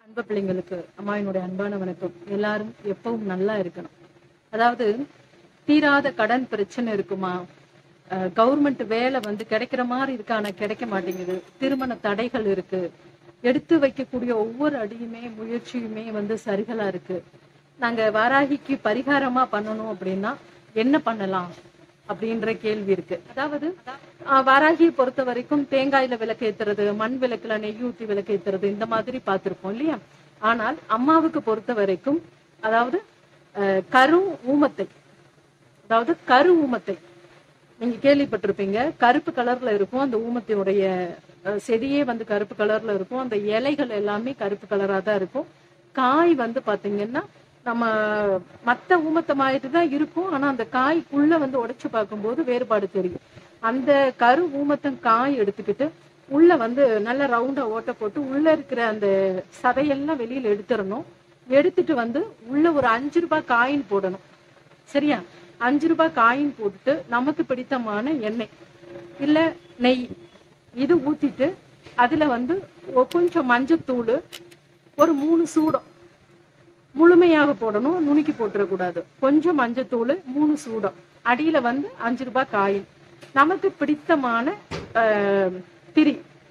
அன்பு பிள்ளைங்களுக்கு அம்மாவினுடைய அன்பான வணக்கம் எல்லாரும் எப்பவும் நல்லா இருக்கணும் அதாவது தீராத கடன் பிரச்சனை இருக்குமா கவர்மெண்ட் வேலை வந்து கிடைக்கிற மாதிரி இருக்கு ஆனா கிடைக்க மாட்டேங்குது திருமண தடைகள் இருக்கு எடுத்து வைக்கக்கூடிய ஒவ்வொரு அடியுமே முயற்சியுமே வந்து சரிகளா இருக்கு நாங்க வாராகிக்கு பரிகாரமா பண்ணணும் அப்படின்னா என்ன பண்ணலாம் அப்படின்ற கேள்வி இருக்கு அதாவது ஆஹ், வாராகியை பொறுத்த வரைக்கும் தேங்காயில விளக்கு ஏத்துறது மண் விளக்குல நெய் ஊத்தி விளக்கு ஏத்துறது இந்த மாதிரி பார்த்திருப்போம் இல்லையா ஆனால் அம்மாவுக்கு பொறுத்த வரைக்கும் அதாவது ஆஹ், கரு ஊமத்தை அதாவது கரு ஊமத்தை நீங்க கேள்விப்பட்டிருப்பீங்க கருப்பு கலர்ல இருக்கும் அந்த ஊமத்தினுடைய அஹ், செடியே வந்து கருப்பு கலர்ல இருக்கும் அந்த இலைகள் எல்லாமே கருப்பு கலரா தான் இருக்கும் காய் வந்து பாத்தீங்கன்னா நம்ம மத்த ஊமத்தை மாதிரி தான் இருக்கும் ஆனா அந்த காய்க்குள்ள வந்து உடைச்சு பார்க்கும்போது வேறுபாடு தெரியும் அந்த கரு ஊமத்தம் காய் எடுத்துக்கிட்டு உள்ள வந்து நல்ல ரவுண்டா ஓட்ட போட்டு உள்ள இருக்கிற அந்த சதையெல்லாம் வெளியில எடுத்துடணும் எடுத்துட்டு வந்து உள்ள ஒரு அஞ்சு ரூபாய் காயின் போடணும் சரியா அஞ்சு ரூபாய் காயின் போட்டுட்டு நமக்கு பிடித்தமான எண்ணெய் இல்ல நெய் இது ஊத்திட்டு அதுல வந்து ஒ- கொஞ்சம் மஞ்சத்தூள் ஒரு மூணு சூடம் முழுமையாக போடணும் நுணுக்கி போட்டுறக்கூடாது கொஞ்சம் மஞ்சத்தூள் மூணு சூடம் அடியில வந்து அஞ்சு ரூபாய் காயின் நமக்கு பிடித்தமான ஆஹ், திரி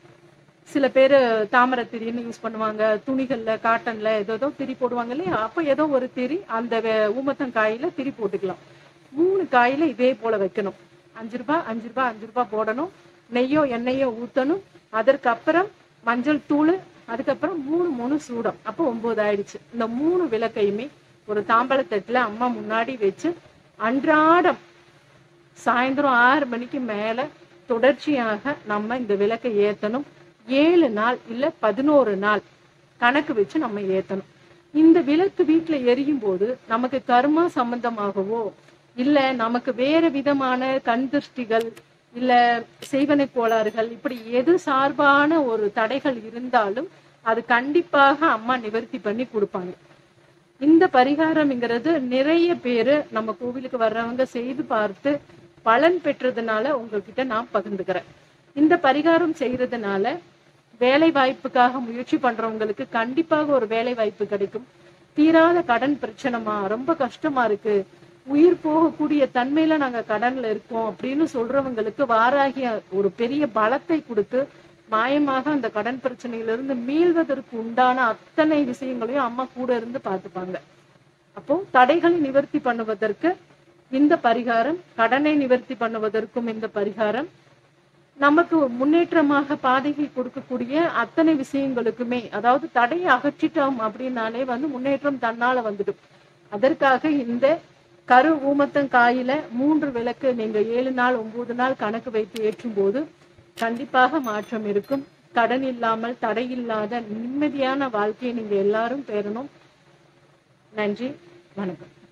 சில பேர் தாமரை திரின்னு யூஸ் பண்ணுவாங்க துணிகள்ல காட்டன்ல ஏதோ ஏதோ திரி போடுவாங்க இல்லையா அப்ப ஏதோ ஒரு திரி அந்த வே- ஊமத்தங்காயில திரி போட்டுக்கலாம் மூணு காயில இதே போல வைக்கணும் அஞ்சு ரூபாய் அஞ்சு ரூபாய் அஞ்சு ரூபாய் போடணும் நெய்யோ எண்ணெயோ ஊத்தணும் அதற்கு அப்புறம் மஞ்சள் தூள் அதுக்கப்புறம் மூணு மூணு சூடம் அப்போ ஒன்பது ஆயிடுச்சு இந்த மூணு விளக்கையுமே ஒரு தாம்பழத்தட்டுல அம்மா முன்னாடி வச்சு அன்றாடம் சாயந்தரம் ஆறு மணிக்கு மேல தொடர்ச்சியாக நம்ம இந்த விளக்கை ஏத்தணும் ஏழு நாள் இல்ல பதினோரு நாள் கணக்கு வச்சு நம்ம ஏத்தணும் இந்த விளக்கு வீட்டுல எரியும் போது நமக்கு கர்மா சம்பந்தமாகவோ இல்ல நமக்கு வேற விதமான கண் திருஷ்டிகள் இல்ல செய்வனை கோளாறுகள் இப்படி எது சார்பான ஒரு தடைகள் இருந்தாலும் அது கண்டிப்பாக அம்மா நிவர்த்தி பண்ணி கொடுப்பாங்க இந்த பரிகாரம்ங்கிறது நிறைய பேரு நம்ம கோவிலுக்கு வர்றவங்க செய்து பார்த்து பலன் பெற்றதுனால உங்ககிட்ட நான் பகிர்ந்துக்கிறேன் இந்த பரிகாரம் செய்யறதுனால வேலை வாய்ப்புக்காக முயற்சி பண்றவங்களுக்கு கண்டிப்பாக ஒரு வேலை வாய்ப்பு கிடைக்கும் தீராத கடன் பிரச்சனைமா ரொம்ப கஷ்டமா இருக்கு உயிர் போகக்கூடிய தன்மையில நாங்க கடன்ல இருக்கோம் அப்படின்னு சொல்றவங்களுக்கு வாராகிய ஒரு பெரிய பலத்தை கொடுத்து மாயமாக அந்த கடன் பிரச்சனையிலிருந்து மீள்வதற்கு உண்டான அத்தனை விஷயங்களையும் அம்மா கூட இருந்து பார்த்துப்பாங்க அப்போ தடைகளை நிவர்த்தி பண்ணுவதற்கு இந்த பரிகாரம் கடனை நிவர்த்தி பண்ணுவதற்கும் இந்த பரிகாரம் நமக்கு முன்னேற்றமாக பாதையை கொடுக்கக்கூடிய அத்தனை விஷயங்களுக்குமே அதாவது தடையை அகற்றிட்டோம் அப்படின்னாலே வந்து முன்னேற்றம் தன்னால வந்துடும் அதற்காக இந்த கரு ஊமத்தங்காயில மூன்று விளக்கு நீங்க ஏழு நாள் ஒன்பது நாள் கணக்கு வைத்து ஏற்றும் போது கண்டிப்பாக மாற்றம் இருக்கும் கடன் இல்லாமல் தடை இல்லாத நிம்மதியான வாழ்க்கையை நீங்க எல்லாரும் பெறணும் நன்றி வணக்கம்